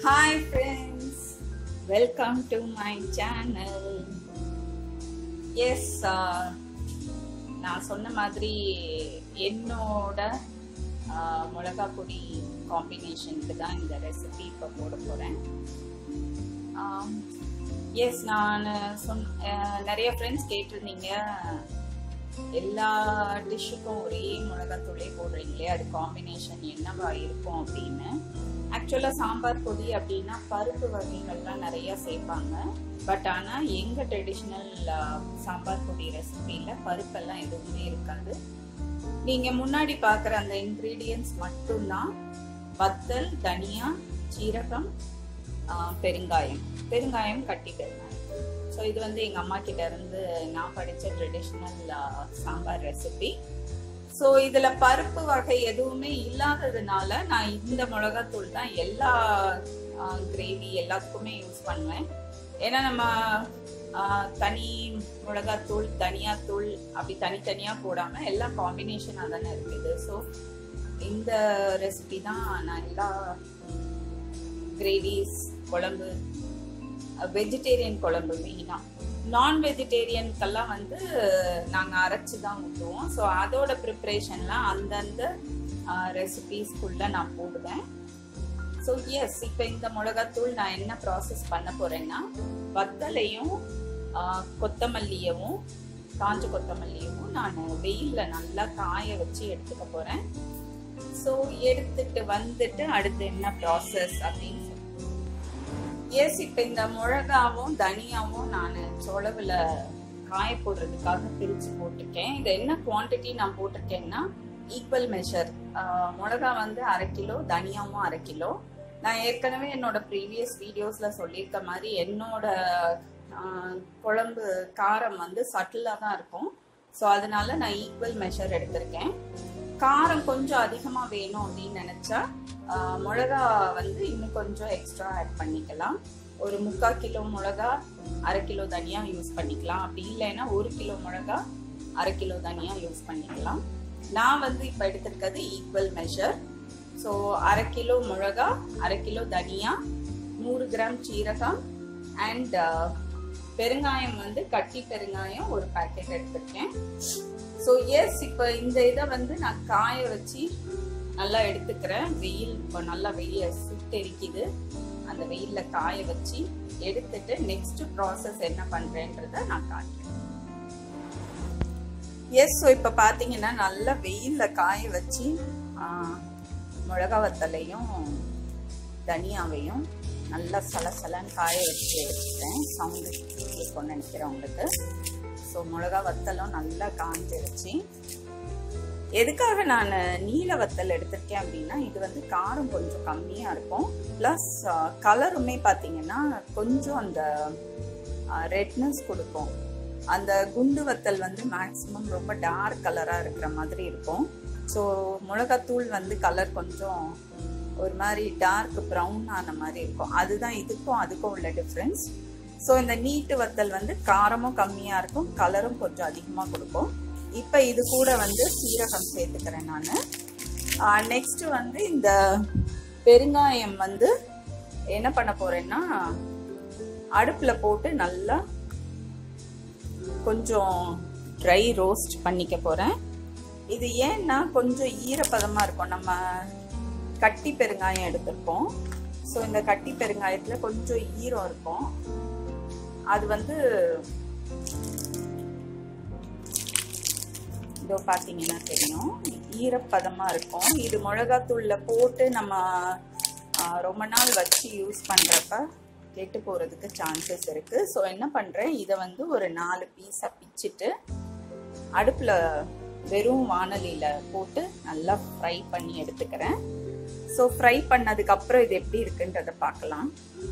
hi friends welcome to my channel yes நான் சொன்ன மாதிரி என்னோட ஆஹ், மிளகா பொடி காம்பினேஷனுக்கு தான் இந்த ரெசிபி இப்போ போட போகிறேன் எஸ் நான் சொன் ஆஹ், நிறைய ஃப்ரெண்ட்ஸ் கேட்டிருந்தீங்க எல்லா டிஷ்ஷுக்கும் ஒரே மிளகாத்தூளே போடுறீங்களே அது காம்பினேஷன் என்னவா இருக்கும் அப்படின்னு ஆக்சுவலாக சாம்பார் பொடி அப்படின்னா பருப்பு வகைகள்லாம் நிறைய சேர்ப்பாங்க பட் ஆனால் எங்கள் ட்ரெடிஷ்னல் சாம்பார் பொடி ரெசிபியில் பருப்பெல்லாம் எதுவுமே இருக்காது நீங்கள் முன்னாடி பார்க்குற அந்த இன்க்ரீடியன்ஸ் மட்டும்தான் வத்தல் தனியா சீரகம் ஆஹ், பெருங்காயம் பெருங்காயம் கட்டி பெருங்காயம் ஸோ இது வந்து எங்கள் அம்மா கிட்ட இருந்து நான் படித்த ட்ரெடிஷ்னல் சாம்பார் ரெசிபி ஸோ இதில் பருப்பு வகை எதுவுமே இல்லாததுனால நான் இந்த மிளகாத்தூள் தான் எல்லா கிரேவி எல்லாத்துக்குமே யூஸ் பண்ணுவேன் ஏன்னா நம்ம ஆஹ், தனி மிளகாத்தூள் தனியாத்தூள் அப்படி தனித்தனியாக போடாமல் எல்லாம் காம்பினேஷனாக தானே இருக்குது ஸோ இந்த ரெசிபி தான் நான் எல்லா கிரேவிஸ் குழம்பு வெஜிடேரியன் குழம்பு மெயினாக நான் வெஜிடேரியனுக்கெல்லாம் வந்து நாங்கள் அரைச்சி தான் ஊற்றுவோம் ஸோ அதோட ப்ரிப்ரேஷன்லாம் அந்தந்த ரெசிபீஸ்க்குள்ளே நான் போடுவேன் ஸோ எஸ் இப்போ இந்த மிளகாத்தூள் நான் என்ன ப்ராசஸ் பண்ண போகிறேன்னா வத்தலையும் ஆஹ், கொத்தமல்லியவும் காஞ்ச கொத்தமல்லியவும் நான் வெயிலில் நல்லா காய வச்சு எடுத்துக்க போகிறேன் ஸோ எடுத்துட்டு வந்துட்டு அடுத்து என்ன ப்ராசஸ் அப்படின்னு சொல்லி எஸ் இப்போ இந்த மிளகாவும் தனியாவும் நான் சொலவில் காய போடுறதுக்காக பிரித்து போட்டிருக்கேன் இது என்ன குவாண்டிட்டி நான் போட்டிருக்கேன்னா ஈக்குவல் மெஷர் மிளகா வந்து அரை கிலோ தனியாவும் அரை கிலோ நான் ஏற்கனவே என்னோட ப்ரீவியஸ் வீடியோஸில் சொல்லியிருக்க மாதிரி என்னோட ஆஹ், குழம்பு காரம் வந்து சட்டிலாக தான் இருக்கும் ஸோ அதனால நான் ஈக்குவல் மெஷர் எடுத்திருக்கேன் காரம் கொஞ்சம் அதிகமாக வேணும் அப்படின்னு நினச்சா ஆஹ், மிளகா வந்து இன்னும் கொஞ்சம் எக்ஸ்ட்ரா ஆட் பண்ணிக்கலாம் ஒரு முக்கால் கிலோ மிளகா அரை கிலோ தனியாக யூஸ் பண்ணிக்கலாம் அப்படி இல்லைன்னா ஒரு கிலோ மிளகா அரை கிலோ தனியாக யூஸ் பண்ணிக்கலாம் நான் வந்து இப்போ எடுத்திருக்கிறது ஈக்குவல் மெஷர் ஸோ அரை கிலோ மிளகா அரை கிலோ தனியா நூறு கிராம் சீரகம் அண்ட் பெருங்காயம் வந்து கட்டி பெருங்காயம் ஒரு பாக்கெட் எடுத்திருக்கேன் ஸோ எஸ் இப்போ இந்த இதை வந்து நான் காய வச்சு நல்லா எடுத்துக்கிறேன் வெயில் இப்போ நல்லா வெயில் சுட்டெரிக்குது அந்த வெயிலில் காய வச்சு எடுத்துட்டு நெக்ஸ்ட் ப்ராசஸ் என்ன பண்ணுறேன்றத நான் காட்டுறேன் எஸ் ஸோ இப்போ பார்த்தீங்கன்னா நல்லா வெயிலில் காய வச்சு ஆ, மிளகா வத்தலையும் தனியாவையும் நல்லா சலசலன்னு காய வச்சு எடுத்துட்டேன் சவுண்டு இருக்கும்னு நினைக்கிறேன் உங்களுக்கு ஸோ மிளகா வத்தலும் நல்லா காஞ்சிருச்சு எதுக்காக நான் நீல வத்தல் எடுத்திருக்கேன் அப்படின்னா இது வந்து காரம் கொஞ்சம் கம்மியாக இருக்கும் ப்ளஸ் கலருமே பார்த்தீங்கன்னா கொஞ்சம் அந்த ரெட்னஸ் கொடுக்கும் அந்த குண்டு வத்தல் வந்து மேக்ஸிமம் ரொம்ப டார்க் கலராக இருக்கிற மாதிரி இருக்கும் ஸோ மிளகாத்தூள் வந்து கலர் கொஞ்சம் ஒரு மாதிரி டார்க் ப்ரௌன் ஆன மாதிரி இருக்கும் அதுதான் இதுக்கும் அதுக்கும் உள்ள டிஃப்ரென்ஸ் ஸோ இந்த நீட்டு வத்தல் வந்து காரமும் கம்மியாக இருக்கும் கலரும் கொஞ்சம் அதிகமாக கொடுக்கும் இப்போ இது கூட வந்து சீரகம் சேர்த்துக்கிறேன் நான் நெக்ஸ்ட் வந்து இந்த பெருங்காயம் வந்து என்ன பண்ண போறேன்னா அடுப்பில் போட்டு நல்லா கொஞ்சம் ட்ரை ரோஸ்ட் பண்ணிக்க போகிறேன் இது ஏன்னா கொஞ்சம் ஈரப்பதமாக இருக்கும் நம்ம கட்டி பெருங்காயம் எடுத்திருக்கோம் ஸோ இந்த கட்டி பெருங்காயத்தில் கொஞ்சம் ஈரம் இருக்கும் அது வந்து இதோ பார்த்தீங்கன்னா தெரியும் ஈரப்பதமாக இருக்கும் இது மிளகாத்தூளில் போட்டு நம்ம ஆ, ரொம்ப நாள் வச்சு யூஸ் பண்ணுறப்ப கெட்டு போகிறதுக்கு சான்சஸ் இருக்குது ஸோ என்ன பண்ணுறேன் இதை வந்து ஒரு நாலு பீஸாக பிச்சுட்டு அடுப்பில் வெறும் வானலியில் போட்டு நல்லா ஃப்ரை பண்ணி எடுத்துக்கிறேன் ஸோ ஃப்ரை பண்ணதுக்கப்புறம் இது எப்படி இருக்குன்றதை பார்க்கலாம்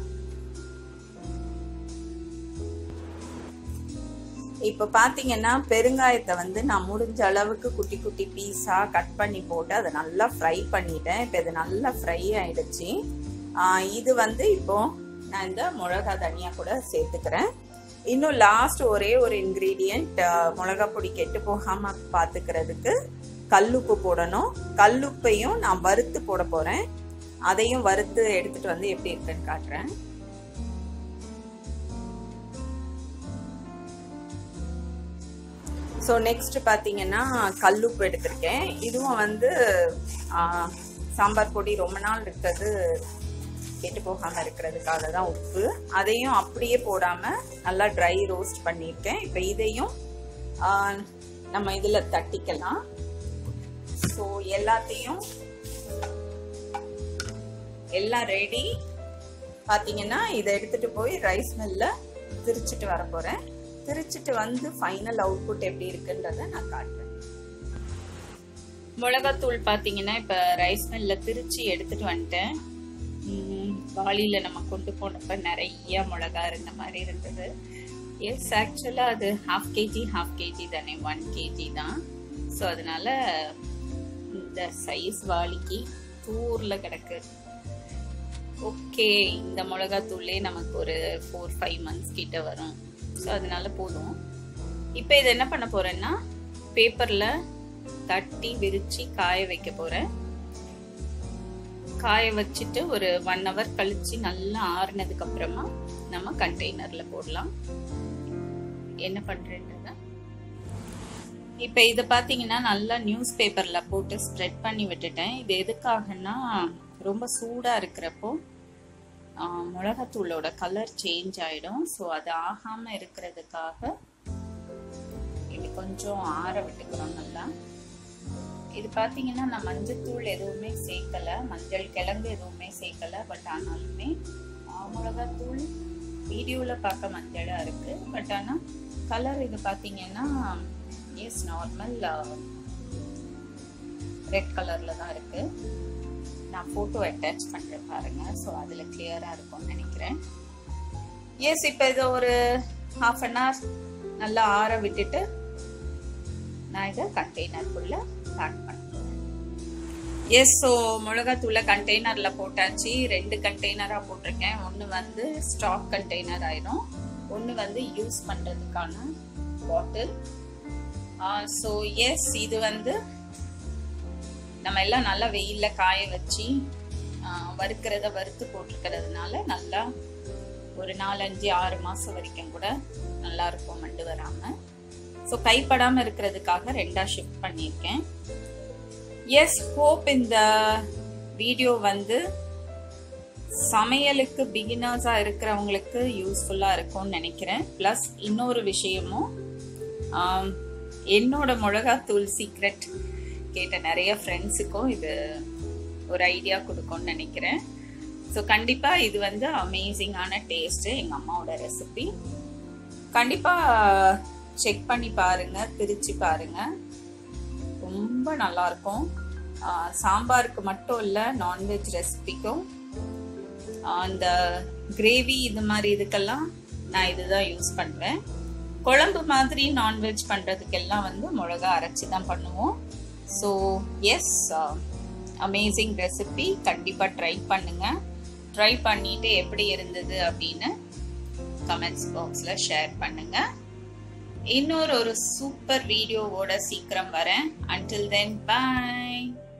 இப்போ பார்த்தீங்கன்னா பெருங்காயத்தை வந்து நான் முடிஞ்ச அளவுக்கு குட்டி குட்டி பீஸாக கட் பண்ணி போட்டு அதை நல்லா ஃப்ரை பண்ணிட்டேன் இப்போ இது நல்லா ஃப்ரை ஆயிடுச்சு ஆஹ் இது வந்து இப்போ நான் இந்த மிளகா தனியாக கூட சேர்த்துக்கிறேன் இன்னும் லாஸ்ட் ஒரே ஒரு இன்க்ரீடியண்ட் மிளகா பொடி கெட்டு போகாமல் பார்த்துக்கிறதுக்கு கல்லுப்பு போடணும் கல்லுப்பையும் நான் வறுத்து போட போகிறேன் அதையும் வறுத்து எடுத்துட்டு வந்து எப்படி இருக்குன்னு காட்டுறேன் ஸோ நெக்ஸ்ட் பார்த்தீங்கன்னா கல்லுப்பு எடுத்திருக்கேன் இதுவும் வந்து சாம்பார் பொடி ரொம்ப நாள் இருக்கிறது கெட்டு போகாமல் இருக்கிறதுக்காக தான் உப்பு அதையும் அப்படியே போடாமல் நல்லா ட்ரை ரோஸ்ட் பண்ணியிருக்கேன் இப்போ இதையும் நம்ம இதில் தட்டிக்கலாம் ஸோ எல்லாத்தையும் எல்லாம் ரெடி பார்த்தீங்கன்னா இதை எடுத்துட்டு போய் ரைஸ் மில்ல திரிச்சிட்டு வர போகிறேன் திரிச்சிட்டு வந்து ஃபைனல் அவுட்புட் எப்படி இருக்குன்றத நான் காட்டுறேன் மிளகாத்தூள் பார்த்தீங்கன்னா இப்போ ரைஸ் மில்ல திரிச்சு எடுத்துட்டு வந்துட்டேன் வாளியில் நம்ம கொண்டு போனப்ப நிறைய மிளகா இருந்த மாதிரி இருந்தது எஸ் ஆக்சுவலாக அது ஹாஃப் கேஜி ஹாஃப் கேஜி தானே ஒன் கேஜி தான் ஸோ அதனால இந்த சைஸ் வாளிக்கு தூரில் கிடக்கு ஓகே இந்த மிளகாத்தூள்லே நமக்கு ஒரு ஃபோர் ஃபைவ் மந்த்ஸ் கிட்ட வரும் ஸோ அதனால போதும் இப்போ இதை என்ன பண்ண போறேன்னா பேப்பரில் தட்டி விரிச்சு காய வைக்க போறேன் காய வச்சுட்டு ஒரு ஒன் ஹவர் கழிச்சு நல்லா ஆறுனதுக்கு அப்புறமா நம்ம கண்டெய்னர்ல போடலாம் என்ன பண்றேன்றத இப்ப இத பாத்தீங்கன்னா நல்லா நியூஸ் பேப்பர்ல போட்டு ஸ்ப்ரெட் பண்ணி விட்டுட்டேன் இது எதுக்காகன்னா ரொம்ப சூடா இருக்கிறப்போ மிளகாத்தூளோட கலர் சேஞ்ச் ஆயிடும் ஸோ அது ஆகாம இருக்கிறதுக்காக இது கொஞ்சம் ஆற விட்டுக்கிறோம் நல்லா இது பார்த்தீங்கன்னா நான் மஞ்சத்தூள் எதுவுமே சேர்க்கல மஞ்சள் கிழங்கு எதுவுமே சேர்க்கல பட் ஆனாலுமே மிளகாத்தூள் வீடியோவில் பார்க்க மஞ்சளாக இருக்கு பட் ஆனால் கலர் இது பார்த்தீங்கன்னா எஸ் நார்மல் ரெட் கலரில் தான் இருக்கு நான் ஃபோட்டோ அட்டாச் பண்ணுறேன் பாருங்க ஸோ அதில் கிளியராக இருக்கும்னு நினைக்கிறேன் எஸ் இப்போ இதை ஒரு ஹாஃப் அன் ஹவர் நல்லா ஆற விட்டுட்டு நான் இதை கண்டெய்னருக்குள்ள பேக் பண்ணுறேன் எஸ் ஸோ மிளகாத்தூளை கண்டெய்னரில் போட்டாச்சு ரெண்டு கண்டெய்னராக போட்டிருக்கேன் ஒன்று வந்து ஸ்டாக் கண்டெய்னர் ஆயிடும் ஒன்று வந்து யூஸ் பண்ணுறதுக்கான பாட்டில் ஸோ எஸ் இது வந்து நம்ம எல்லாம் நல்லா வெயிலில் காய வச்சு வறுக்கிறத வறுத்து போட்டிருக்கிறதுனால நல்லா ஒரு நாலஞ்சு ஆறு மாதம் வரைக்கும் கூட நல்லா இருக்கும் மண்டு வராமல் ஸோ கைப்படாமல் இருக்கிறதுக்காக ரெண்டாக ஷிஃப்ட் பண்ணியிருக்கேன் எஸ் ஹோப் இந்த வீடியோ வந்து சமையலுக்கு பிகினர்ஸாக இருக்கிறவங்களுக்கு யூஸ்ஃபுல்லாக இருக்கும்னு நினைக்கிறேன் ப்ளஸ் இன்னொரு விஷயமும் என்னோட மிளகாத்தூள் சீக்ரெட் கேட்ட நிறைய ஃப்ரெண்ட்ஸுக்கும் இது ஒரு ஐடியா கொடுக்கும்னு நினைக்கிறேன் ஸோ கண்டிப்பாக இது வந்து அமேசிங்கான டேஸ்ட்டு எங்கள் அம்மாவோட ரெசிபி கண்டிப்பாக செக் பண்ணி பாருங்க பிரித்து பாருங்க ரொம்ப நல்லா இருக்கும் சாம்பாருக்கு மட்டும் இல்லை நான்வெஜ் ரெசிபிக்கும் அந்த கிரேவி இது மாதிரி இதுக்கெல்லாம் நான் இதுதான் யூஸ் பண்ணுவேன் குழம்பு மாதிரி நான்வெஜ் பண்ணுறதுக்கெல்லாம் வந்து மிளகா அரைச்சி தான் பண்ணுவோம் ஸோ எஸ் அமேசிங் ரெசிபி கண்டிப்பாக ட்ரை பண்ணுங்க ட்ரை பண்ணிட்டு எப்படி இருந்தது அப்படின்னு கமெண்ட்ஸ் பாக்ஸில் ஷேர் பண்ணுங்க இன்னொரு ஒரு சூப்பர் வீடியோவோட சீக்கிரம் வரேன் அன்டில் தென் பாய்